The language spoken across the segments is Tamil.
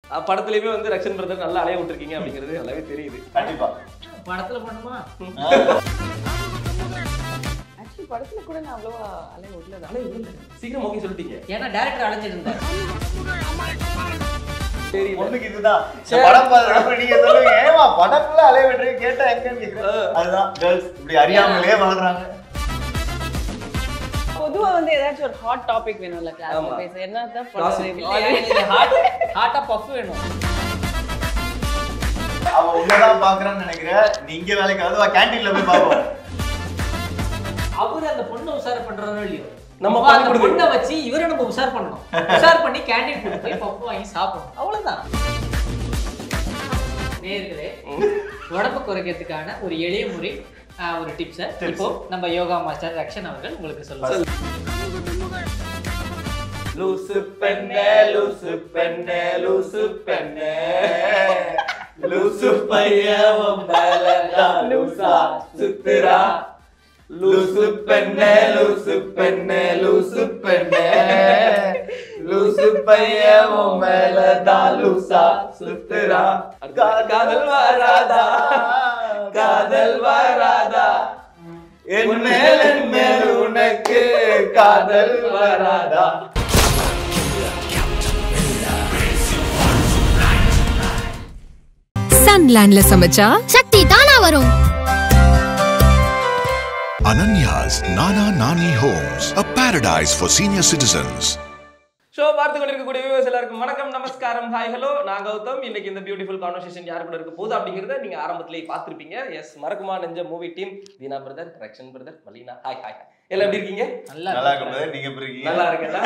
அஹ் படத்துலயுமே வந்து ரக்ஷன் பிரதர் நல்லா அலைய விட்டுருக்கீங்க அப்படிங்கிறது நல்லாவே தெரியுது கண்டிப்பா படத்துல பண்ணுமா ஆக்சுவலி படத்துல கூட நான் அவ்வளவா அலைய விடல அலைய விடல சீக்கிரம் ஓகே சொல்லிட்டீங்க ஏன்னா டேரக்டர் அலைஞ்சிட்டு இருந்தார் சரி பொண்ணுக்கு இதுதான் இந்த படம் பார்த்து நீங்க சொல்லுங்க ஏமா படத்துல அலைய விடுறீங்க கேட்டா எங்கன்னு கேக்குறேன் அதுதான் கேர்ள்ஸ் இப்படி அறியாமலே வளர்றாங்க பொதுவா வந்து ஏதாச்சும் ஒரு ஹாட் டாபிக் வேணும்ல ஆமா. கிளாஸ்ல பேச என்னதான் Gossip. பண்றது ஹார்ட் ஹார்ட்டா பஃப் வேணும் அவ உள்ளதான் பாக்குறான்னு நினைக்கிறேன் நீங்க வேலைக்கு வந்து கேண்டீன்ல போய் பாப்போம் அவரு அந்த பொண்ணை உஷார் பண்றாரோ இல்லையோ நம்ம நம்ம பண்ணி அந்த கொடுக்கணும். பொண்ணை வச்சு இவரை நம்ம உஷார் பண்ணணும் உஷார் பண்ணி கேண்டீன் கொண்டு போய் பப்பு வாங்கி சாப்பிடணும் அவ்வளவுதான் நேர்களே உடம்பு குறைக்கிறதுக்கான ஒரு எளிய முறை ஆஹ், ஒரு டிப்ஸை இப்போ நம்ம யோகா மாஸ்டர் ரக்ஷன் அவர்கள் உங்களுக்கு சொல்லுவாங்க லூசு பெண்ணே லூசு பெண்ணே லூசு பெண்ணே லூசு பையன் உன் மேலதான் லூசா சுத்துறா லூசு பெண்ணே லூசு பெண்ணே லூசு பெண்ணே லூசு பையன் உன் மேலதான் லூசா சுத்துறா காதல் வராதா காதல் வராதா என் மேல் என் மேல் உனக்கு காதல் வராதா சன்லேண்ட்ல சமைச்சா சக்தி தானா வரும் Ananya's Nana Nani Homes, a paradise for senior citizens. Show பார்த்து கொண்டிருக்கக்கூடிய வியூவர்ஸ் எல்லாருக்கும் வணக்கம் நமஸ்காரம் ஹாய் ஹலோ நான் கௌதம் இன்னைக்கு இந்த பியூட்டிஃபுல் கான்வர்சேஷன் யார் கூட இருக்க போகுது அப்படிங்கிறத நீங்க ஆரம்பத்திலேயே பார்த்திருப்பீங்க yes Marakkuma Nenjam movie team Deena brother Rakshan brother Malina hi hi எல்லாம் எப்படி இருக்கீங்க நல்லா நல்லா இருக்கு. இருக்கும் நீங்க எப்படி இருக்கீங்க நல்லா இருக்கேன்டா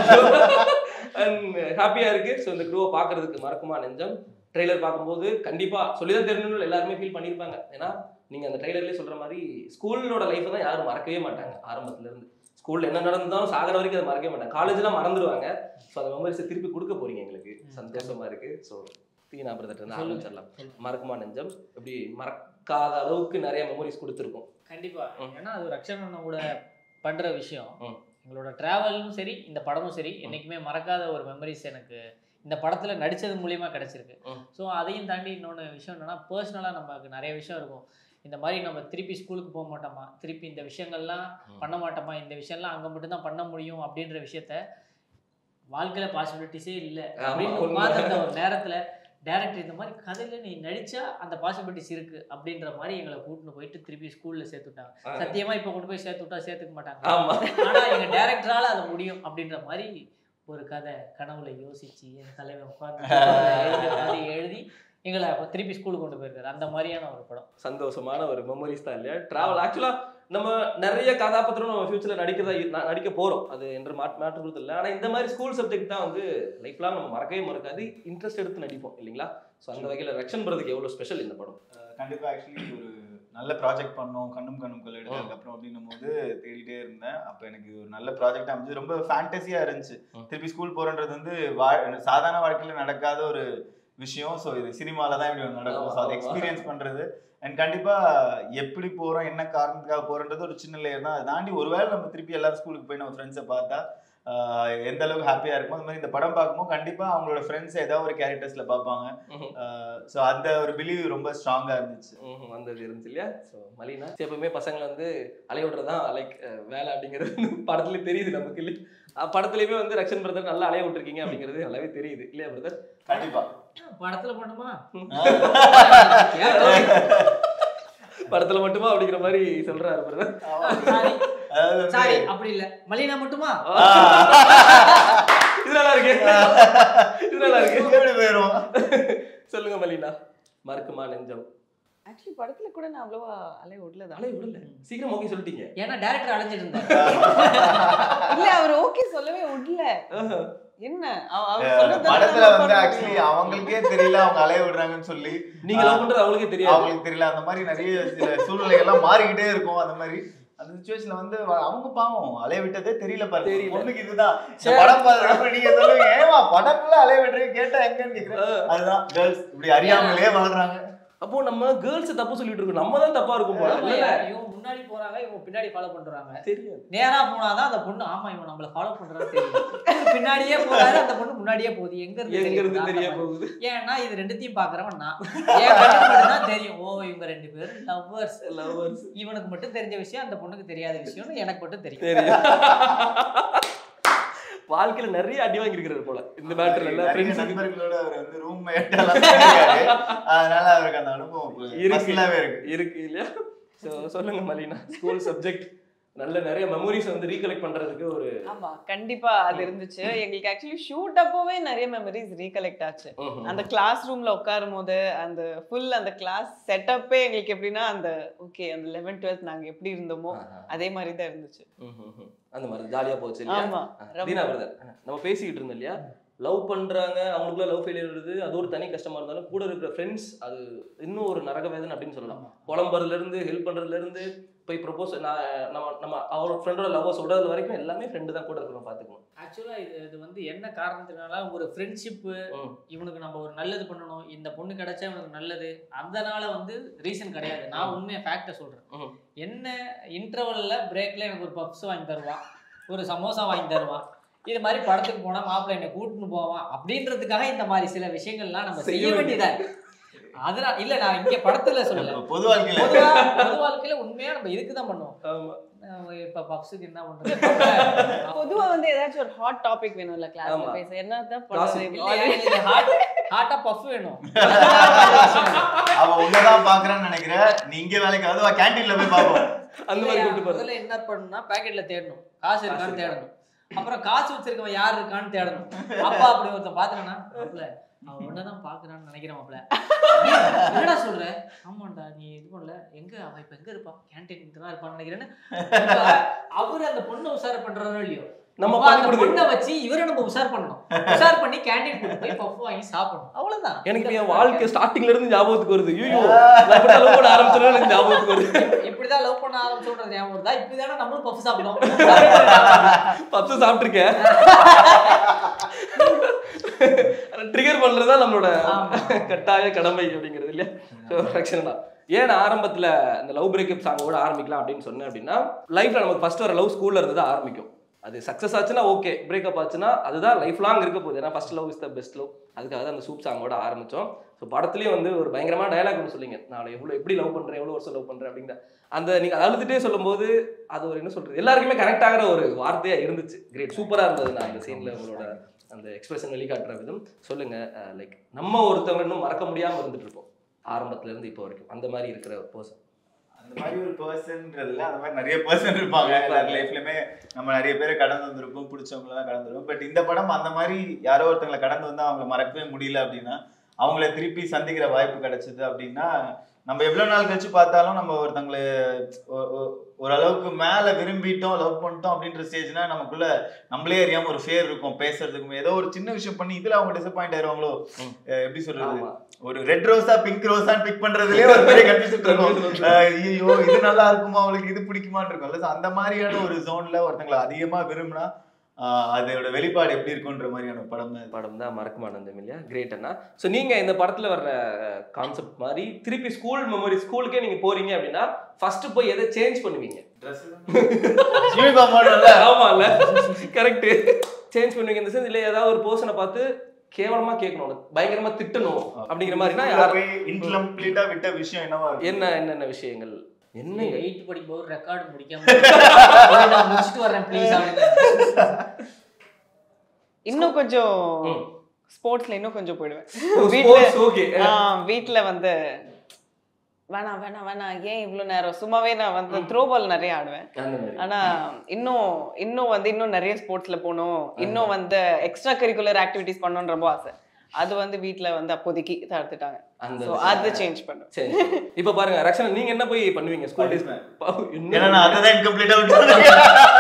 அண்ட் ஹாப்பியா இருக்கு ஸோ இந்த க்ரூவை பார்க்கறதுக்கு மறக்குமா நெஞ்சம் ட்ரெய்லர் பார்க்கும்போது கண்டிப்பா சொல்லிதான் தெரியணும்னு எல்லாருமே ஃபீல் பண்ணியிருப்பாங்க ஏன்னா நீங்க அந்த ட்ரெய்லர்லேயே சொல்ற மாதிரி ஸ்கூலோட லைஃப்பை தான் யாரும் மறக்கவே மாட்டாங்க ஆரம்பத்துல இருந்து ஸ்கூல்ல என்ன நடந்தாலும் சாகிற வரைக்கும் அதை மறக்கவே மாட்டாங்க காலேஜ்லாம் மறந்துடுவாங்க ஸோ அந்த மெமரிஸை திருப்பி கொடுக்க போறீங்க எங்களுக்கு சந்தோஷமா இருக்கு ஸோ தீனா பிரதர் இருந்து ஆரம்பிச்சிடலாம் மறக்குமா நெஞ்சம் எப்படி மறக்காத அளவுக்கு நிறைய மெமரிஸ் கொடுத்துருக்கோம் கண்டிப்பா ம். ஏன்னா அது ரக்ஷன் கூட பண்ற விஷயம் ம். எங்களோட டிராவலும் சரி இந்த படமும் சரி என்னைக்குமே மறக்காத ஒரு மெமரிஸ் எனக்கு இந்த படத்துல நடிச்சது மூலியமா கிடைச்சிருக்கு ம். ஸோ அதையும் தாண்டி இன்னொன்று விஷயம் என்னன்னா பர்சனலாக நமக்கு நிறைய விஷயம் இருக்கும் இந்த மாதிரி நம்ம திருப்பி ஸ்கூலுக்கு போக மாட்டோமா திருப்பி இந்த விஷயங்கள்லாம் பண்ண மாட்டோமா இந்த விஷயம்லாம் அங்கே மட்டும்தான் பண்ண முடியும் அப்படின்ற விஷயத்த வாழ்க்கையில பாசிபிலிட்டிஸே இல்லை ஆமா, அப்படின்னு உண்மை. உட்கார்ந்து அந்த ஒரு நேரத்துல டேரக்டர் இந்த மாதிரி கதையில நீ நடிச்சா அந்த பாசிபிலிட்டிஸ் இருக்கு அப்படின்ற மாதிரி எங்களை கூட்டின்னு போயிட்டு திருப்பி ஸ்கூல்ல சேர்த்து விட்டாங்க சத்தியமா இப்ப கொண்டு போய் சேர்த்து விட்டா சேர்த்துக்க மாட்டாங்க ஆமா ஆனா எங்க டேரக்டரால அது முடியும் அப்படின்ற மாதிரி ஒரு கதை கனவுல யோசிச்சு என் தலைவன் உட்கார்ந்து எழுதி கதை எழுதி எங்களை அப்ப திருப்பி ஸ்கூலுக்கு கொண்டு போயிருக்காரு அந்த மாதிரியான ஒரு படம் சந்தோஷமான ஒரு மெமரிஸ் தான் இல்லையா டிராவல் ஆக்சுவலா நம்ம நிறைய கதாபாத்திரம் நம்ம ஃபியூச்சர்ல நடிக்கிறதா இரு- ந- நடிக்க போறோம் அது என்று மாற்று மாற்றுறது இல்லை ஆனா இந்த மாதிரி ஸ்கூல் சப்ஜெக்ட் தான் வந்து லைஃப் லாங் நம்ம மறக்கவே மறக்காது இன்ட்ரெஸ்ட் எடுத்து நடிப்போம் இல்லைங்களா ஸோ அந்த வகையில் ரக்ஷன் பரதுக்கு எவ்வளவு ஸ்பெஷல் இந்த படம் கண்டிப்பா ஆக்சுவலி ஒரு நல்ல ப்ராஜெக்ட் பண்ணோம் கண்ணும் கண்ணும் கொள்ள எடுத்ததுக்கு அப்புறம் அப்படின்னும் போது தேடிட்டே இருந்தேன் அப்ப எனக்கு இது ஒரு நல்ல ப்ராஜெக்ட் அமைஞ்சு ரொம்ப ஃபேண்டசியா இருந்துச்சு ம். திருப்பி ஸ்கூல் போறன்றது வந்து வா- சாதாரண வாழ்க்கையில நடக்காத ஒரு விஷயம் ஸோ இது சினிமால தான் இப்படி ஒண்ணு நடக்கும் ஸோ அதை ஆமா. எக்ஸ்பீரியன்ஸ் பண்றது அண்ட் கண்டிப்பா எப்படி போறோம் என்ன காரணத்துக்காக போறோன்றது ஒரு சின்ன லேயர் தான் அதை தாண்டி ஒருவேளை நம்ம திருப்பி எல்லாரும் ஸ்கூலுக்கு போய் நம்ம ஃப்ரெண்ட்ஸை பார்த்தா ஆஹ் எந்த அளவுக்கு ஹாப்பியா இருக்கும் அந்த மாதிரி இந்த படம் பார்க்கும்போது கண்டிப்பா அவங்களோட ஃப்ரெண்ட்ஸ் ஏதாவது ஒரு கேரக்டர்ஸ்ல பார்ப்பாங்க ஸோ அந்த ஒரு பிலீவ் ரொம்ப ஸ்ட்ராங்கா இருந்துச்சு ம்ஹும், வந்தது இருந்துச்சு இல்லையா ஸோ மலினா எப்பவுமே பசங்களை வந்து அலைய விடுறதான் லைக் வேலை அப்படிங்கிறது வந்து படத்துல தெரியுது நமக்கு இல்லை அஹ் படத்துலயுமே வந்து ரக்ஷன் பிரதர் நல்லா அலைய விட்டுருக்கீங்க அப்படிங்கிறது நல்லாவே தெரியுது இல்லையா பிரதர் கண்டிப்பா படத்துல பண்ணுமா படத்துல மட்டுமா அப்படிங்கிற மாதிரி சொல்றாரு பிரதர் சாரி அதாவது வந்து- சாரி அப்படி இல்ல மலினா மட்டுமா இது நல்லா இருக்கு இது நல்லா இருக்கு எப்படி போயிரும் சொல்லுங்க மலினா மறுக்குமா நெஞ்சம் ஆக்சுவலி படத்துல கூட நான் அவ்வளவா அலைய விடல அலைய விடல சீக்கிரம் ஓகே சொல்லிட்டீங்க ஏன்னா டேரக்டர் அலைஞ்சிட்டு இருந்தார் இல்ல அவர் ஓகே சொல்லவே விடல என்ன அவ- அவர் அஹ் சொன்னதை படத்துல நம்ம வந்து பண்ண ஆக்சுவலி முடியும். அவங்களுக்கே தெரியல அவங்க அலைய விடுறாங்கன்னு சொல்லி நீங்க லவ் பண்றது அவங்களுக்கே தெரியாது அவங்களுக்கு தெரியல அந்த மாதிரி நிறைய சில சூழ்நிலைகள்லாம் மாறிக்கிட்டே இருக்கும் அந்த மாதிரி அந்த சுச்சுவேஷன்ல வந்து வ- அவங்க பாவம் அலைய விட்டதே தெரியல பாருங்க தெரியல. பொண்ணுக்கு இதுதான் இந்த சரி. படம் பார்த்து நீங்க சொல்லுங்க ஏமா படத்துல அலைய விடுறீங்க கேட்டா எங்கன்னு கேக்குறேன் அதுதான் கேர்ள்ஸ் இப்படி அறியாமலே வளர்றாங்க அப்போ நம்ம கேர்ள்ஸ் தப்பு சொல்லிட்டு இருக்கோம் நம்ம தான் தப்பா இருக்கும் போல இல்ல இவங்க முன்னாடி போறாங்க இவங்க பின்னாடி ஃபாலோ பண்றாங்க தெரியாது நேரா போனாதான் அந்த பொண்ணு ஆமா இவன் நம்மள ஃபாலோ பண்றான்னு தெரியும் இவரு பின்னாடியே போறாரு அந்த பொண்ணு முன்னாடியே போகுது எங்க இருந்து எங்க இருந்து தெரியுது? தெரிய அந்த மாதிரி. போகுது ஏன்னா இது ரெண்டுத்தையும் பாக்குறவன் நான் என் கண்ணுக்கு மட்டும்தான் தெரியும் ஓ இவங்க ரெண்டு பேரும் லவ்வர்ஸ் லவர்ஸ் இவனுக்கு மட்டும் தெரிஞ்ச விஷயம் அந்த பொண்ணுக்கு தெரியாத விஷயம்னு எனக்கு மட்டும் தெரியும் தெரியும் வாழ்க்கையில நிறைய அடி வாங்கியிருக்கிறாரு போல இந்த மேட்டர்ல எல்லாம் நிறைய ஃப்ரெண்ட்ஸ் நண்பர்களோட அவர் வந்து ரூம் அதனால அவருக்கு அந்த அனுபவம் இருக்கு. பர்சனலாவே இருக்கு இருக்கு இல்லையா ஸோ சொல்லுங்க மலினா ஸ்கூல் சப்ஜெக்ட் நல்ல நிறைய மெமரிஸ் வந்து ரீகலெக்ட் பண்றதுக்கு ஒரு ஆமா கண்டிப்பா அது இருந்துச்சு எங்களுக்கு ஆக்சுவலி ஷூட் அப்போவே நிறைய மெமரிஸ் ரீகலெக்ட் ஆச்சு அந்த கிளாஸ் ரூம்ல உட்காரும் போது அந்த ஃபுல் அந்த கிளாஸ் செட்டப்பே எங்களுக்கு எப்படின்னா அந்த ஓகே அந்த லெவன்த் டுவெல்த் நாங்க எப்படி இருந்தோமோ அதே மாதிரி தான் இருந்துச்சு ம்ஹும். அந்த மாதிரி ஜாலியா போச்சு இல்லையா ஆமா ஆ, தீனா பிரதர் நம்ம பேசிக்கிட்டு இருந்தோம் இல்லையா லவ் பண்றாங்க அவங்களுக்குள்ள லவ் ஃபெயிலியர் வருது அது ஒரு தனி கஷ்டமா இருந்தாலும் கூட இருக்கிற ஃப்ரெண்ட்ஸ் அது இன்னும் ஒரு நரக வேதனை அப்படின்னு சொல்லலாம் புலம்புறதுல இருந்து ஹெல்ப் பண்றதுல இருந்து போய் ப்ரொபோஸ் நான் நம்ம நம்ம அவர் ஃப்ரெண்டோட லவ் சொல்றது வரைக்கும் எல்லாமே ஃப்ரெண்டு தான் கூட இருக்கணும் பாத்துக்கணும் ஆக்சுவலா இது இது வந்து என்ன காரணத்தினால ஒரு ஃப்ரெண்ட்ஷிப்பு ம். இவனுக்கு நம்ம ஒரு நல்லது பண்ணணும் இந்த பொண்ணு கிடைச்சா இவனுக்கு நல்லது அதனால வந்து ரீசன் கிடையாது நான் உண்மையை ஃபேக்டை சொல்றேன் ம். என்ன இன்டர்வல்ல பிரேக்ல எனக்கு ஒரு பப்ஸ் வாங்கி தருவான் ஒரு சமோசா வாங்கி தருவான் இது மாதிரி படத்துக்கு போனா மாப்பிள்ளை என்னை கூட்டின்னு போவான் அப்படின்றதுக்காக இந்த மாதிரி சில விஷயங்கள்லாம் நம்ம செய்ய செய்ய வேண்டியதா இருக்கு. அதனால இல்ல நான் இங்க படத்துல சொல்லல பொது வாழ்க்கையில பொதுவா பொது வாழ்க்கையில உண்மையா நம்ம இதுக்கு தான் பண்ணுவோம் ஆமா அஹ் இப்ப பப்ஸுக்கு என்ன பண்றது பொதுவா வந்து ஏதாச்சும் ஒரு ஹாட் டாபிக் வேணும்ல கிளாஸ்ல ஆமா. பேச என்னதான் Gossip. பண்றது ஹாட்டா பஃப் வேணும் அவ உன்னதான் பாக்குறான்னு நினைக்கிறேன் நீ இங்க வேலைக்கு அதுவா கேண்டீன்ல போய் பாப்போம் அந்த மாதிரி இல்லையா, கூப்பிட்டு பாரு முதல்ல என்ன பண்ணணும்னா பாக்கெட்ல தேடணும் காசு இருக்கான்னு தேடணும் அப்புறம் காசு வச்சிருக்கவன் யார் இருக்கான்னு தேடணும் அப்பா அப்படி ஒருத்தன் பாத்துக்கனா மாப்ள அவன் ஒன்னதான் பாக்குறான்னு நினைக்கிறேன் மாப்ள என்னடா சொல்ற ஆமாண்டா நீ இது பண்ணல எங்க அவன் இப்ப எங்க இருப்பான் கேன்டீன் தான் இருப்பான்னு நினைக்கிறேன்னு இப்ப அவரு அந்த பொண்ணை உஷார பண்றாரோ இல்லையோ நம்ம அப்ப பண்ணி அந்த கொடுக்கணும் பொண்ணை வச்சு இவரை நம்ம உஷார் பண்ணணும் உஷார் பண்ணி கேண்டீன் கூட்டு போய் பஃப் வாங்கி சாப்பிடணும் அவ்வளவுதான் எனக்கு இப்ப என் வாழ்க்கை ஸ்டார்டிங்ல இருந்து ஞாபகத்துக்கு வருது ஐயோ நான் இப்படி லவ் பண்ண ஆரம்பிச்சதுல எனக்கு ஞாபகத்துக்கு வருது இப்படிதான் லவ் பண்ண ஆரம்பிச்சோன்றது ஞாபகம் வருதா இப்படிதானே நம்மளும் பஃப் சாப்பிடும் பத்து சாப்பிட்டுருக்கேன் ட்ரிகர் பண்றதுதான் நம்மளோட ஆமா. கட்டாய கடமை அப்படிங்கிறது இல்லையா ஸோ ரக்ஷனா ஏன் நான் ஆரம்பத்துல இந்த லவ் பிரேக்கப் சாங்கோட ஆரம்பிக்கலாம் அப்படின்னு சொன்னேன் அப்படின்னா லைஃப்ல நமக்கு ஃபர்ஸ்ட் வர லவ் ஸ்கூல்ல இருந்து தான் ஆரம்பிக்கும் அது சக்ஸஸ் ஆச்சுன்னா ஓகே பிரேக்கப் ஆச்சுன்னா அதுதான் லைஃப் லாங் இருக்க போகுது ஏன்னா first love is the best love அதுக்காக தான் அந்த சூப் சாங்கோட ஆரம்பிச்சோம் ஸோ படத்துலயும் வந்து ஒரு பயங்கரமான டயலாக் ஒன்று சொல்லிங்க நான் எவ்வளோ எப்படி லவ் பண்றேன் எவ்வளோ வருஷம் லவ் பண்றேன் அப்படிங்கிற அந்த நீங்க அதை அழுதுட்டே சொல்லும்போது அது ஒரு என்ன சொல்றது எல்லாருக்குமே கனெக்ட் ஆகிற ஒரு வார்த்தையா இருந்துச்சு கிரேட் சூப்பரா இருந்தது நான் அந்த சீன்ல உங்களோட அந்த எக்ஸ்பிரஷன் வெளிக்காட்டுற விதம் சொல்லுங்க லைக் நம்ம ஒருத்தவங்க இன்னும் மறக்க முடியாம இருந்துட்டு இருப்போம் ஆரம்பத்துல இருந்து இப்போ வரைக்கும் அந்த மாதிரி இருக்கிற ஒரு பர்சன் அந்த மாதிரி ஒரு பர்சன்றதுல அந்த மாதிரி நிறைய பர்சன் இருப்பாங்க எல்லார் லைஃப்லயுமே நம்ம நிறைய பேரை கடந்து வந்திருப்போம் பிடிச்சவங்களெல்லாம் கடந்து வந்திருப்போம் பட் இந்த படம் அந்த மாதிரி யாரோ ஒருத்தங்களை கடந்து வந்து அவங்கள மறக்கவே முடியல அப்படின்னா அவங்கள திருப்பி சந்திக்கிற வாய்ப்பு கிடைச்சது அப்படின்னா நம்ம எவ்வளவு நாள் கழிச்சு பார்த்தாலும் நம்ம ஒருத்தங்களை ஒ- ஒ- ஓரளவுக்கு மேல விரும்பிட்டோம் லவ் பண்ணிட்டோம் அப்படின்ற ஸ்டேஜ்னா நமக்குள்ள நம்மளே அறியாம ஒரு ஃபேர் இருக்கும் பேசுறதுக்கும் ஏதோ ஒரு சின்ன விஷயம் பண்ணி இதுல அவங்க டிசப்பாயிண்ட் ஆயிருவாங்களோ ம். அஹ் எப்படி சொல்றது ஆமா ஒரு ரெட் ரோஸா பிங்க் ரோஸான்னு பிக் பண்றதுலயே ஒரு பெரிய கன்ஃபியூஷன் இருக்கும் அஹ் ஐயோ இது நல்லா இருக்குமா அவளுக்கு இது பிடிக்குமான்னு இருக்கும்ல So அந்த மாதிரியான ஒரு ஜோன்ல ஒருத்தங்களை அதிகமா விரும்பினா ஆஹ் அதோட வெளிப்பாடு எப்படி இருக்குன்ற மாதிரியான படம் தான் இது. படம் தான் மறக்க மாட்டேன் இல்லையா கிரேட் அண்ணா ஸோ நீங்க இந்த படத்துல வர்ற கான்செப்ட் மாதிரி திருப்பி ஸ்கூல் மெமரி ஸ்கூலுக்கே நீங்க போறீங்க அப்படின்னா ஃபர்ஸ்ட் போய் எதை சேஞ்ச் பண்ணுவீங்க Uniform model-ல ஆமா இல்ல கரெக்ட் சேஞ்ச் பண்ணுவீங்க இந்த சென்ஸ் இல்ல ஏதாவது ஒரு பர்சனை பார்த்து கேவலமா கேட்கணும் உனக்கு பயங்கரமா திட்டணும் அப்படிங்கிற மாதிரினா உள்ள யார் போய் incomplete-ஆ விட்ட விஷயம் என்னவா இருக்கும் என்ன என்னென்ன விஷயங்கள் என்ன எயிட் படிக்கும்போது ரெக்கார்டு முடிக்காம போய் நான் முடிச்சுட்டு வரேன் ப்ளீஸ் அப்படின்னு இன்னும் கொஞ்சம் ம். ஸ்போர்ட்ஸ்ல இன்னும் கொஞ்சம் போயிடுவேன் ஸ்போர்ட்ஸ் ஓகே ஆ, வீட்ல வந்து வேணாம் வேணாம் வேணாம் ஏன் இவ்வளவு நேரம் சும்மாவே நான் வந்து த்ரோ பால் நிறைய ஆடுவேன் அந்த மாதிரி ஆனா இன்னும் இன்னும் வந்து இன்னும் நிறைய ஸ்போர்ட்ஸ்ல போகணும் இன்னும் வந்து எக்ஸ்ட்ரா கரிக்குலர் ஆக்டிவிட்டிஸ் பண்ணணும்னு ரொம்ப ஆசை அது வந்து வீட்ல வந்து அப்போதைக்கு தடுத்துட்டாங்க அந்த ஸோ அது சேஞ்ச் பண்ணும் சரி இப்ப பாருங்க ரக்ஷனா நீங்க என்ன போய் பண்ணுவீங்க ஸ்கூல் டேஸ் ஏன்னா நான் அதை தான் incomplete-ஆ விட்டு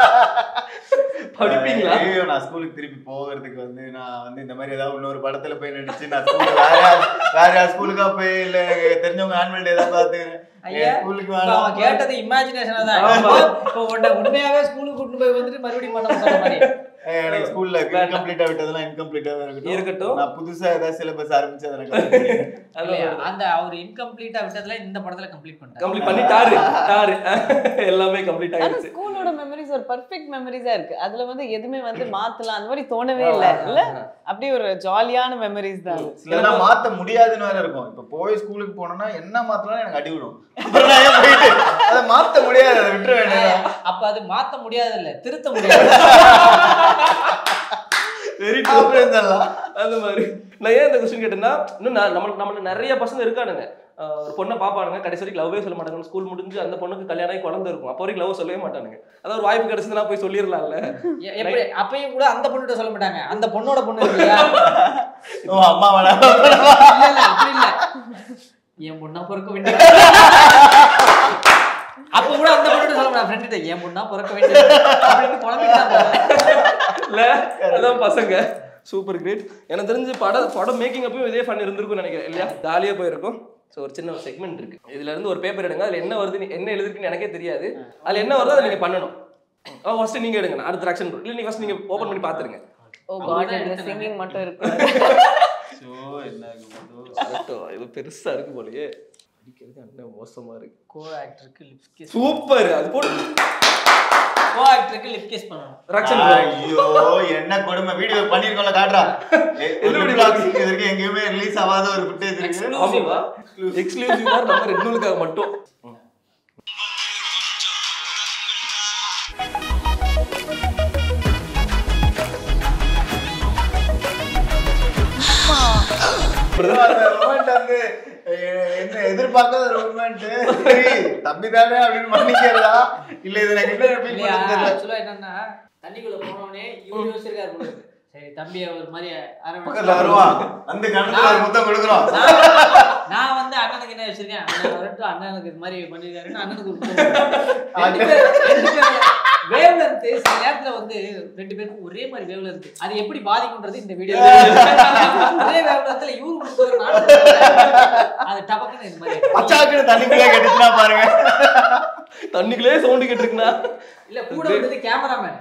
படிப்பீங்களா ஐயோ நான் ஸ்கூலுக்கு திருப்பி போகிறதுக்கு வந்து நான் வந்து இந்த மாதிரி ஏதாவது இன்னொரு படத்துல போய் நடிச்சு நான் ஸ்கூல்ல வேற யார்- வேற யார் ஸ்கூலுக்கா போய் இல்ல எனக்கு தெரிஞ்சவங்க ஆனுவல் டே ஏதாவது பார்த்து ஐயா, ஸ்கூலுக்கு இப்ப அவன் வேணாம் கேட்டது இமேஜினேஷனா தான் ஆமா. இப்போ உன்னை உண்மையாவே ஸ்கூலுக்கு கூட்டு போய் வந்துட்டு மறுபடியும் பண்ண சொல்ற மாதிரி அஹ் எனக்கு ஸ்கூல்ல இன்கம்ப்ளீட்டா விட்டதெல்லாம் இன்கம்ப்ளீட்டா இருக்கட்டும் இருக்கட்டும். நான் புதுசா ஏதாவது சிலபஸ் ஆரம்பிச்சு அதை நான் complete பண்ணிக்கிறேன். இல்லையா? அந்த அவர் இன்கம்ப்ளீட்டா விட்டதுல இந்த படத்துல கம்ப்ளீட் பண்ணிட்டாரு கம்ப்ளீட் பண்ணிட்டாரு டாரு எல்லாமே கம்ப்ளீட் ஆனா ஆயிடுச்சு ஸ்கூலோட மெமரிஸ் ஒரு பர்ஃபெக்ட் மெமரிஸா இருக்கு அதுல வந்து எதுவுமே வந்து மாத்தலாம் அந்த மாதிரி தோணவே இல்ல இல்ல அப்படியே ஒரு ஜாலியான மெமரிஸ் தான் அது. சிலதெல்லாம் மாத்த முடியாதுன்னு வேற இருக்கும் இப்ப போய் ஸ்கூலுக்கு போனோம்னா என்ன மாத்தலாம் எனக்கு அடி விடும் அப்புறம் நான் ஏன் போயிட்டு அதை மாத்த முடியாது அதை விட்டுற வேண்டியதான் அப்ப அது மாத்த முடியாது இல்ல திருத்த முடியாது வெரி டாப் எல்லாம் அந்த மாதிரி நான் ஏன் இந்த கொஸ்டின் கேட்டேன்னா இன்னும் நான் நம்ம நம்மளுக்கு நிறைய பசங்க இருக்கானுங்க ஆஹ் ஒரு பொண்ணை பாப்பானுங்க கடைசி வரைக்கும் லவ்வே சொல்ல மாட்டாங்க ஸ்கூல் முடிஞ்சு அந்த பொண்ணுக்கு கல்யாணம் ஆகி குழந்தை இருக்கும் அப்போ வரைக்கும் லவ் சொல்லவே மாட்டானுங்க அதாவது ஒரு வாய்ப்பு கிடைச்சதுன்னா போய் சொல்லிடலாம்ல எ- எப்படி அப்பயும் கூட அந்த பொண்ணுகிட்ட சொல்ல மாட்டாங்க அந்த பொண்ணோட பொண்ணு இருக்கு இல்லையா ஓ அம்மா வேணாம் இல்ல, இல்ல, அப்படி இல்ல என் பொண்ணா பிறக்க வேண்டிய அப்ப கூட அந்த பொண்ணு சொல்ல மாட்டேன் ஃப்ரெண்ட் என் பொண்ணா பிறக்க வேண்டிய அப்படின்னு குழம்பிட்டு இல்ல அதான் பசங்க சூப்பர் கிரேட் எனக்கு தெரிஞ்சு படம் படம் மேக்கிங் அப்பயும் இதே ஃபன் இருந்திருக்கும்னு நினைக்கிறேன் இல்லையா ஜாலியா போயிருக்கும் ஸோ ஒரு சின்ன ஒரு செக்மெண்ட் இருக்கு இதுல இருந்து ஒரு பேப்பர் எடுங்க அதுல என்ன வருது என்ன எழுதிருக்குன்னு எனக்கே தெரியாது அதுல என்ன வருதோ அதை நீங்க பண்ணணும் ஃபர்ஸ்ட் நீங்க எடுங்க நான் அடுத்த ஆக்ஷன் இல்ல நீங்க ஃபர்ஸ்ட் நீங்க ஓபன் பண்ணி பாத்துருங்க ஓ அவங்க காட் தான் இந்த எடுத்தாங்க. சிங்கிங் மட்டும் இருக்கு ஸோ என்ன ஆகுமோ? கரெக்டோ இது பெருசா இருக்கு போலயே படிக்கிறது அண்ணன் மோசமா இருக்கு கோ ஆக்டருக்கு லிப் கிஸ் சூப்பர் அது போட்டு கோ ஆக்டருக்கு லிப் கிஸ் பண்ணணும் ரக்ஷன் ஐயோ என்ன கொடுமை வீடியோ பண்ணிருக்கோம்ல காட்டுறா ஏ, ஒரு என்ன vlog இது வரைக்கும் எங்கேயுமே ரிலீஸ் ஆகாத ஒரு ஃபுட்டேஜ் இருக்கு ஆமாவா எக்ஸ்க்ளூசிவ் நம்ம ரெட் நூலுக்காக மட்டும் ரொமான்ட் வந்து எ- என்ன எதிர்பார்க்காத ரொமான்ட் சரி தம்பி தானே அப்படின்னு மன்னிக்கிறதா இல்ல இது எனக்கு என்ன feel இல்லையா பண்றது தெரியல. ஆக்சுவலா என்னன்னா தண்ணிக்குள்ள போனோடனே இவரு யோசிச்சிருக்காரு போல இருக்கு. சரி தம்பி ஒரு மாதிரி பக்கத்துல அரவணைச்சு வருவான் அந்த கணத்துல ஒரு முத்தம் கொடுக்குறோம் நான் நான் வந்து அண்ணனுக்கு என்ன வச்சிருக்கேன் அண்ணன் வரட்டும் அண்ணனுக்கு இது மாதிரி பண்ணிருக்காருன்னு அண்ணனுக்கு ஒரு முத்தம் கொடுத்தேன். ரெண்டு பேர் ரெண்டு பேர் வேவ்ல இருந்து சில நேரத்துல வந்து ரெண்டு பேருக்கும் ஒரே மாதிரி வேவ்ல இருக்கு அது எப்படி பாதிக்கும்ன்றது இந்த வீடியோ ஒரே வேவ்லத்துல இவரு கொடுத்தாரு நானும் கொடுத்தேன். அது டபக்குன்னு இது மாதிரி பச்சாக்குன்னு தண்ணிக்குள்ளே கட்டுச்சுன்னா பாருங்க தண்ணிக்குள்ளே சவுண்டு கேட்டுருக்குண்ணா இல்ல கூட வந்தது கேமராமேன்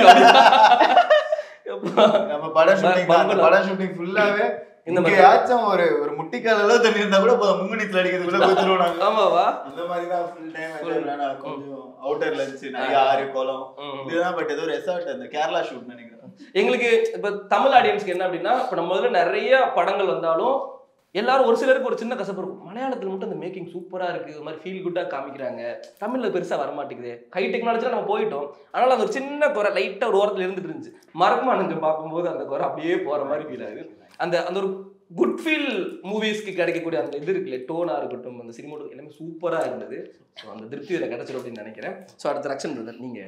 நம்ம படம் ஷூட்டிங் அந்த பங்களா. படம் ஷூட்டிங் ஃபுல்லாவே இந்த இந்த மாதிரி. மாதிரியாச்சும் ஒரு ஒரு முட்டிக்கால அளவு தண்ணி இருந்தா கூட போதும் முங்குனித்துல அடிக்கிறதுக்குள்ள போயிடுவோம் நாங்க ஆமாவா அந்த மாதிரி தான் ஃபுல் டைம் கொஞ்சம் அவுட்டர்ல இருந்துச்சு நிறைய ஆறு குளம் இதுதான் பட் ஏதோ ரெசார்ட் அந்த கேரளா ஷூட் நினைக்கிறேன் எங்களுக்கு இப்ப தமிழ் ஆடியன்ஸ்க்கு என்ன அப்படின்னா இப்ப நம்ம முதல்ல நிறைய படங்கள் வந்தாலும் எல்லாரும் ஒரு சிலருக்கு ஒரு சின்ன கசப்பு இருக்கும் மலையாளத்துல மட்டும் அந்த மேக்கிங் சூப்பரா இருக்கு ஒரு மாதிரி ஃபீல் குட்டா காமிக்கிறாங்க தமிழ்ல பெருசா வர மாட்டேங்குது ஹை டெக்னாலஜில நம்ம போயிட்டோம் அதனால அந்த ஒரு சின்ன குறை லைட்டா ஒரு ஓரத்துல இருந்துட்டு இருந்துச்சு மறக்குமா நெஞ்சம் பார்க்கும்போது அந்த குறை அப்படியே போற மாதிரி ஃபீல் ஆகுது அந்த அந்த ஒரு குட் ஃபீல் மூவிஸ்க்கு கிடைக்கக்கூடிய அந்த இது இருக்குல்ல டோனா இருக்கட்டும் அந்த சினிமா எல்லாமே சூப்பரா இருந்தது ஸோ அந்த திருப்தி இதில் கிடைச்சிடும் அப்படின்னு நினைக்கிறேன் ஸோ அடுத்த ரக்ஷன் பிரதர் நீங்க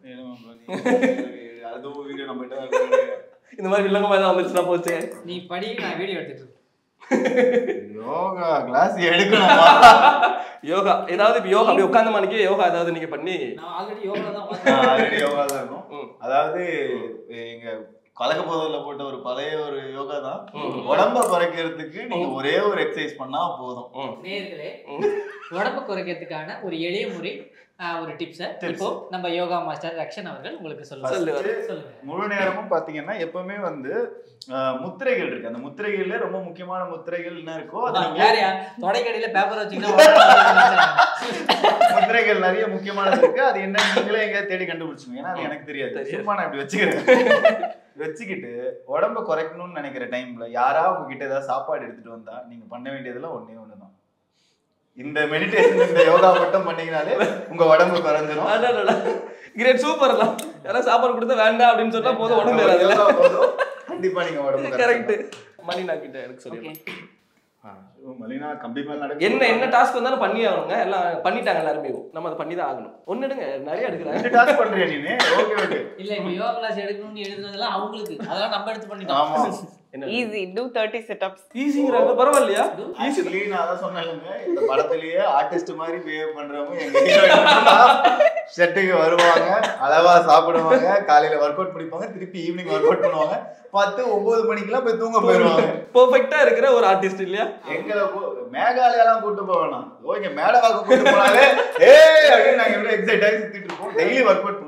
அதுவும் வீடியோ நம்ம இந்த மாதிரி வில்லங்கமா ஏதாவது வந்துருச்சுன்னா போச்சு நீ படி நான் வீடியோ எடுத்துட்டு இருக்கேன் யோகா கிளாஸ் எடுக்கணுமா யோகா ஏதாவது இப்ப யோகா அப்படியே உட்கார்ந்த மணிக்கு யோகா ஏதாவது நீங்க பண்ணி நான் ஆல்ரெடி யோகா தான் பார்த்தேன். ஆல்ரெடி யோகா தான் இருக்கும் ம். அதாவது எங்க கலக்க போதில் போட்ட ஒரு பழைய ஒரு யோகா தான் ம். உடம்ப குறைக்கிறதுக்கு நீங்க ஒரே ஒரு எக்ஸசைஸ் பண்ணா போதும் ம். நேயர்களே ம். உடம்பு குறைக்கிறதுக்கான ஒரு எளிய முறை ஆஹ், ஒரு டிப்ஸை Tips. இப்போ நம்ம யோகா மாஸ்டர் ரக்ஷன் அவர்கள் உங்களுக்கு சொல்லுவாங்க சொல்லுவாரு. சொல்லுங்க முழு நேரமும் பாத்தீங்கன்னா எப்பவுமே வந்து அஹ், முத்திரைகள் இருக்கு அந்த முத்திரைகள்ல ரொம்ப முக்கியமான முத்திரைகள் என்ன இருக்கோ அது நீங்க வேறயா தொடைக்கடியில பேப்பர் வச்சீங்கன்னா முத்திரைகள் நிறைய முக்கியமானது இருக்கு அது என்ன நீங்களே எங்க தேடி கண்டுபிடிச்சுங்க ஏன்னா அது எனக்கு தெரியாது தெரியாது. சும்மா நான் இப்படி வச்சுக்கிறேன் வச்சுக்கிட்டு உடம்ப குறைக்கணும்னு நினைக்கிற டைம்ல யாரா உங்ககிட்ட ஏதாவது சாப்பாடு எடுத்துட்டு வந்தா நீங்க பண்ண வேண்டியதுல ஒண்ணே ஒண்ணுதான் இந்த மெடிடேஷன் இந்த யோகா மட்டும் பண்ணீங்கனாலே உங்க உடம்பு குறைஞ்சிரும் கிரேட் சூப்பர்லாம் யாராவது சாப்பாடு கொடுத்தா வேண்டாம் அப்படின்னு சொன்னா போதும் உடம்பு யோகா ஏறாதுல்ல போதும். கண்டிப்பா நீங்க உடம்பு கரெக்ட் குறைச்சிடலாம். மணி நான் கிட்ட எனக்கு சொல்லி ஓ, மலினா கம்பி மேல நடக்க என்ன என்ன டாஸ்க் வந்தாலும் பண்ணி ஆகணுங்க எல்லாம் பண்ணிட்டாங்க எல்லாருமே நம்ம அதை பண்ணி தான் ஆகணும் ஒன்னு எடுங்க நிறைய எடுக்கிறாங்க ரெண்டு டாஸ்க் பண்றியா நீனு ஓகே ஓகே இல்ல இப்ப யோகா கிளாஸ் எடுக்கணும்னு எழுதுனதெல்லாம் அவங்களுக்கு அதெல்லாம் நம்ம எடுத்து பண்ணிட்டோம் ஆமா என்ன ஈஸி டூ தேர்ட்டி செட்டப்ஸ் ஈஸிங்கிறாங்க பரவாயில்லையா ஆக்சுவலி நான் அதான் சொன்னேன்லங்க இந்த படத்துலயே ஆர்டிஸ்ட் மாதிரி பிஹேவ் பண்றவங்க எங்க ஹீரோயின் செட்டுக்கு வருவாங்க அளவா சாப்பிடுவாங்க காலையில ஒர்க் அவுட் முடிப்பாங்க திருப்பி ஈவினிங் ஒர்க் அவுட் பண்ணுவாங்க பத்து ஒன்பது மணிக்கெல்லாம் போய் தூங்க போயிருவாங்க பெர்ஃபெக்ட்டா இருக்கிற ஒரு ஆர்டிஸ்ட் இல்லையா எங்களை போ- மேகாலயாலாம் கூட்டு போக வேணாம் ஓ இங்க மேடவாக்க கூட்டு போனாலே ஏ அப்படின்னு நாங்க எப்படி எக்ஸைட் ஆகி சுத்திட்டு இருப்போம் டெய்லி ஒர்க் அவுட் பண்ணுவாங்க அவங்க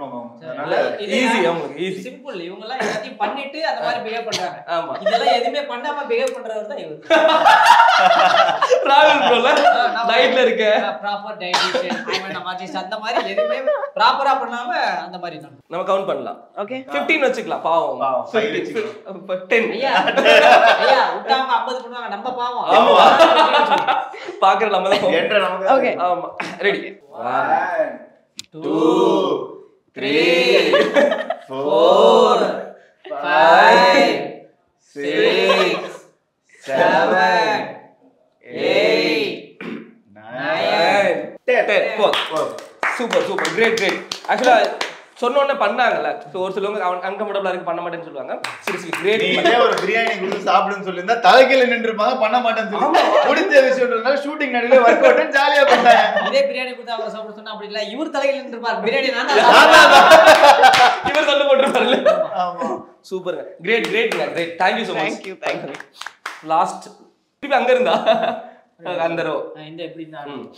அதனால ஈஸி அவங்களுக்கு ஈஸி சிம்பிள் இவங்க எல்லாம் எல்லாத்தையும் பண்ணிட்டு அந்த மாதிரி பிஹேவ் பண்றாங்க ஆமா இதெல்லாம் எதுவுமே பண்ணாம பிஹேவ் பண்றவர் தான் இவர் ராகுல் ப்ரோல டயட்ல இருக்க proper dietitian I mean artist அந்த மாதிரி எதுவுமே ப்ராப்பரா பண்ணாம அந்த மாதிரி தான் நம்ம கவுண்ட் பண்ணலாம் ஓகே 15 வச்சுக்கலாம் பாவம் பாவம், five 15, வச்சுக்கலாம். 10 ஐயா ஐயா விட்டாங்க 50 பண்ணுவாங்க நம்ம பாவம் ஆமா. பாக்குற நம்ம தான் என்ற நமக்கு Okay. ஆமா ready One, two three, four four, five six, seven eight nine, ten. Four. Super super great great ஆக்சுவலா சொன்ன உடனே பண்ணாங்கல்ல ஸோ ஒரு சிலவங்க அவன் அன்கம்ஃபர்டபுளா இருக்கு பண்ண மாட்டேன்னு சொல்லுவாங்க சீரியஸ்லி கிரேட் நீ இதே ஒரு பிரியாணி கொடுத்து சாப்பிடுன்னு சொல்லியிருந்தா தலைகீழ நின்றுப்பாங்க பண்ண மாட்டேன்னு சொல்லி முடிஞ்ச விஷயம்ன்றதுனால ஷூட்டிங் நடுவில் ஒர்க் அவுட் ஜாலியா பண்ணாங்க இதே பிரியாணி கொடுத்து அவரை சாப்பிட சொன்னா அப்படி இல்ல இவர் தலையில் நின்றுப்பார் பிரியாணி நான் இவர் சொல்ல போட்டுருப்பாருல்ல ஆமா சூப்பருங்க கிரேட் கிரேட்ங்க great thank you so much Thank you, thank you. Last திருப்பி அங்க இருந்தா அந்த ரோ இந்த எப்படி இருந்தா ம்.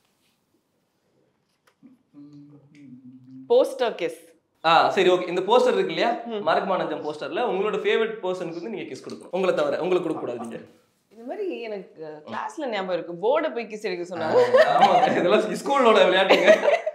போஸ்டர் கிஸ் ஆ சரி ஓகே இந்த போஸ்டர் இருக்கு இல்லையா மறக்குமா நஞ்சம் போஸ்டர்ல உங்களோட ஃபேவரட் பர்சனுக்கு வந்து நீங்க கிஸ் கொடுக்கணும் உங்களை தவிர உங்களுக்கு கொடுக்க கூடாது நீங்க இந்த மாதிரி எனக்கு கிளாஸ்ல ஞாபகம் இருக்கு போர்டை போய் கிஸ் எடுக்க சொன்னாங்க ஆமா இதெல்லாம் ஸ்கூலோட விளையாட்டுங்க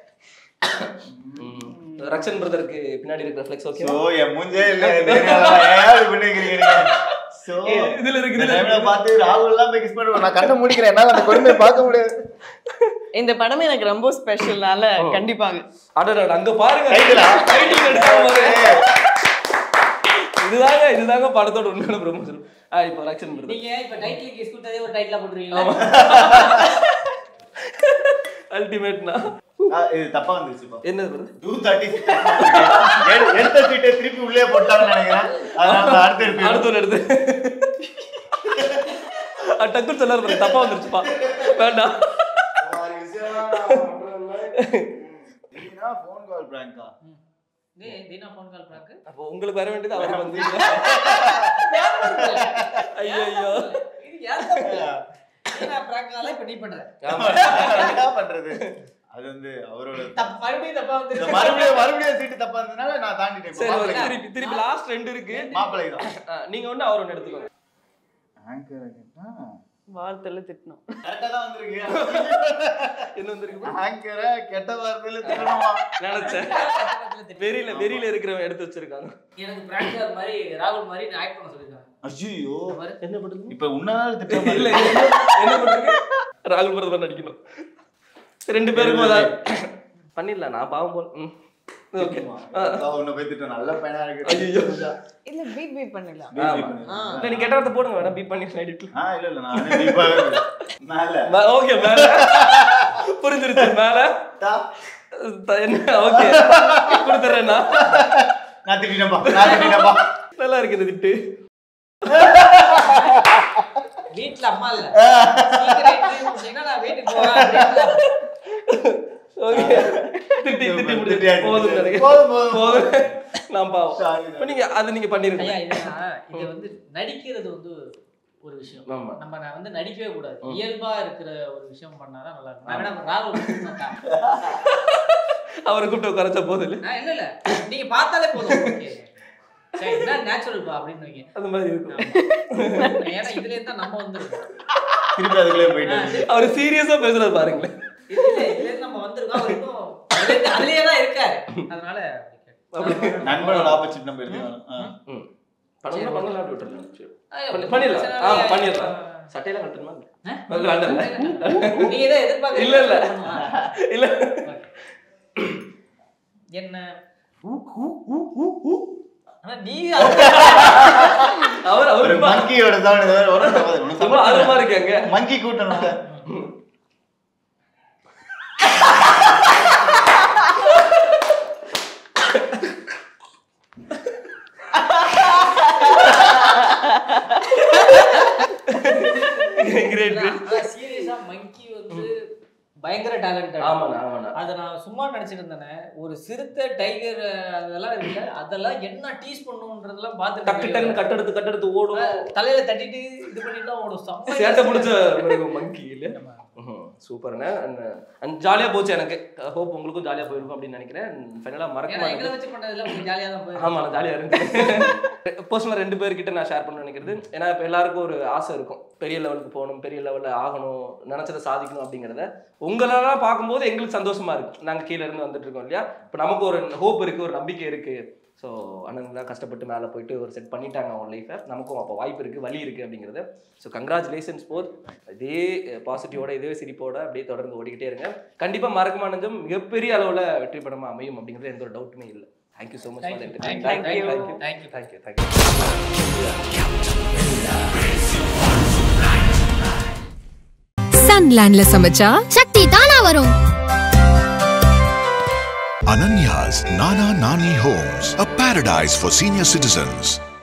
ம். ரக்ஷன் பிரதருக்கு பின்னாடி இருக்கிற ஃப்ளெக்ஸ் ஓகே சோ என் மூஞ்சே இல்ல ஏன் பண்ணிக்கிறீங்க நீங்க சோ இதுல இருக்கு இந்த இதுல டைம்ல இருக்கு. பார்த்து ராகுல் எல்லாம் போய் கிஸ் பண்ணுவேன் நான் கண்ணை முடிக்கிறேன் என்னால அந்த கொடுமையை பார்க்க முடியாது இந்த படம் எனக்கு ரொம்ப ஸ்பெஷல்னால கண்டிப்பாங்க அடடா அங்க பாருங்க கைகளா? கைகள் எடுக்காம பாருங்க. இதுதாங்க இதுதாங்க படத்தோட உண்மையான ப்ரொமோஷன் ஆ இப்போ ரக்ஷன் பிரதர் நீங்க இப்ப டைட்டில் கேஸ் கொடுத்ததே ஒரு டைட்டிலா போட்டுருவீங்களா அல்டிமேட்னா ஆ, இது தப்பா வந்துருச்சுப்பா என்ன பிரதர் டூ தேர்ட்டி எடுத்த சீட்டை திருப்பி உள்ளே போட்டாங்கன்னு நினைக்கிறேன் அதனால நான் அடுத்த எடுத்து அடுத்த ஒரு எடுத்து அது டக்குன்னு சொல்லாரு பாருங்க தப்பா வந்துருச்சுப்பா வேண்டாம் ஃபோன் கால் பிராங்கா டேய் தினா ஃபோன் கால் பண்ணாக்கு அப்போ உங்களுக்கு வர வேண்டியது அவருக்கு வந்து ஐயோ ஐயோ இது ஏன் தப்பு தினா பிராங்கால இப்ப நீ பண்ற ஆமா என்ன பண்றது அது வந்து அவரோட தப்பு மறுபடியும் தப்பா வந்து இந்த மறுபடியும் மறுபடியும் சீட்டு தப்பா இருந்ததுனால நான் தாண்டிட்டேன் சரி இப்ப ஓகே மாப்பிள்ளை திருப்பி திருப்பி லாஸ்ட் ரெண்டு இருக்கு மாப்பிள்ளை தான் ஆ, நீங்க ஒண்ணு அவர் ஒண்ணு எடுத்துக்கோங்க வார்த்தையில திட்டணும் கரெக்டா தான் வந்திருக்கு என்ன வந்திருக்கு ஆங்கரை கெட்ட வார்த்தையில திட்டணுமா நினைச்சேன் வெறியில வெறியில இருக்கிறவன் எடுத்து வச்சிருக்காங்க எனக்கு பிராங்க் மாதிரி ராகுல் மாதிரி நான் ஆக்ட் பண்ண சொல்லிருக்காங்க ஐயோ இந்த மாதிரி என்ன பண்ணுது இப்ப உன்னால திட்டம் இல்ல இல்ல என்ன பண்றது ராகுல் பிரதமர் நடிக்கணும் ரெண்டு பேருக்கும் அதான் பண்ணிடலாம் நான் பாவம் போல் ம் ஓகே உன்னை போய் திட்டம் நல்ல பையனா இருக்கு ஐயோ. இல்ல பீட் பீட் பண்ணிடலாம் Beep, beep ஆமா. பண்ணு. ஆ. இல்ல நீ கெட்ட வார்த்தை போடுங்க வேணா பீப் பண்ணி எடிட்ல ஆ இல்ல இல்ல நான் இப்ப மேல ஓகே மேல புரிஞ்சிருச்சு மேல தா. த- என்ன ஓகே கொடுத்துறேன்னா நான் திட்டினப்பா நான் திட்டினப்பா நல்லா இருக்கு இந்த திட்டு வீட்ல அம்மா இல்ல சீக்கிரம் இட்லி முடிச்சீங்கன்னா நான் வீட்டுக்கு போவேன் அப்படின்னு ஓகே திட்டி திட்டி முடிச்சு திட்டியாச்சு. போதும் நினைக்கிறேன் போதும், போதும். போதும் நான் பாவம் Sorry. இப்ப நீங்க அது நீங்க பண்ணிருங்க ஐயா இதுனா இது வந்து நடிக்கிறது வந்து ஒரு விஷயம் ஆமா. நம்ம நான் வந்து நடிக்கவே கூடாது ம். இயல்பா இருக்கிற ஒரு விஷயம் பண்ணாதான் நல்லா இருக்கும் நான் வேணா ராகுல் கூப்பிட்டா. அவரை கூப்பிட்டு உட்காரச்ச போதும் இல்ல நான் இல்ல இல்ல நீங்க பார்த்தாலே போதும் ஓகே சரி என்ன நேச்சுரல் பா அப்படின்னு வைங்க அந்த மாதிரி இருக்கும் ஏன்னா இதுல இருந்தா நம்ம வந்துருக்கோம் திருப்பி அதுக்குள்ளே போயிட்டு அவர் சீரியஸா பேசுறது பாருங்களேன் இதுல இதுல இருந்து நம்ம வந்திருக்கோம் அவர் இன்னும் அதுல இருந்து- அதுலயே தான் இருக்காரு அதனால நண்பனோட ஆப்போசிட் நம்ம எடுத்துக்கலாம் ஆ. ம் பண்ணலாம் பண்ணலாம் அப்படி விட்டுறலாம் சரி. ஐயோ, பண்ணி- பண்ணிடலாம் ஆ பிரச்சனை பண்ணிடலாம் இல்லையா? சட்டையெல்லாம் கட்டணுமா ஆ? இல்ல, வேண்டாம் இல்ல. நீங்க எதை எதிர்பார்க்கறீங்க? இல்ல, இல்ல. இல்ல என்ன ஊ, ஊ, ஊ, ஊ, ஊ. ஆனா நீ அவர் ஒரு அவர் மங்கியோட தான் இது வேற ஒரு ரொம்ப ஆர்வமா இருக்காங்க மங்கி கூட்டணும் கிரேட் கிரேட் சீரியஸா மங்கி வந்து பயங்கர டேலண்டட் ஆமாண்ணா ஆமாண்ணா அதை நான் சும்மா நினைச்சிட்டு இருந்தேனே ஒரு சிறுத்தை டைகர் அதெல்லாம் இருக்குல்ல அதெல்லாம் என்ன டீஸ் பண்ணுன்றதெல்லாம் டக்கு டக்குன்னு பார்த்துட்டு கட்டெடுத்து கட்டெடுத்து ஓடும் தலையில தட்டிட்டு இது பண்ணிட்டு தான் ஓடும் செம்ம சேட்டை பிடிச்ச மங்கி இல்ல ஆமா. சூப்பர்ண்ணே அண்ட் ஜாலியாக போச்சு எனக்கு ஹோப் உங்களுக்கும் ஜாலியாக போயிருக்கும் அப்படின்னு நினைக்கிறேன் ஃபைனலாக மறக்க ஏன்னா எங்களை மாட்டேன் வச்சு பண்ணதுல உங்களுக்கு ஜாலியா தான் போயிருக்கு ஆமா நான் ஜாலியாக இருந்தேன் பர்சனலாக ரெண்டு பேர்கிட்ட நான் ஷேர் பண்ண நினைக்கிறது ஏன்னா இப்போ எல்லாருக்கும் ஒரு ஆசை இருக்கும் பெரிய லெவலுக்கு போகணும் பெரிய லெவலில் ஆகணும் நினச்சதை சாதிக்கணும் அப்படிங்கிறத உங்களெல்லாம் பார்க்கும்போது எங்களுக்கு சந்தோஷமா இருக்கு நாங்கள் கீழே இருந்து வந்துட்டு இருக்கோம் இல்லையா இப்போ நமக்கு ஒரு ஹோப் இருக்கு ஒரு நம்பிக்கை இருக்கு ஸோ அண்ணன்லாம் கஷ்டப்பட்டு மேலே போயிட்டு ஒரு செட் பண்ணிட்டாங்க அவங்க லைஃப்பை நமக்கும் அப்போ வாய்ப்பு இருக்கு வழி இருக்கு அப்படிங்கிறது ஸோ கங்க்ராச்சுலேஷன்ஸ் போத் இதே பாசிட்டிவோட இதே சிரிப்போட அப்படியே தொடர்ந்து ஓடிக்கிட்டே இருங்க கண்டிப்பாக மறக்குமா நெஞ்சம் மிகப்பெரிய அளவில் வெற்றி படமாக அமையும் அப்படிங்கிறது எந்த ஒரு டவுட்டுமே இல்லை thank you so much Thank you, for thank you, thank you thank you, thank you thank you. Thank you சன்லேண்ட்ல சமைச்சா சக்தி தானா வரும் Ananya's Nana Nani Homes, a paradise for senior citizens.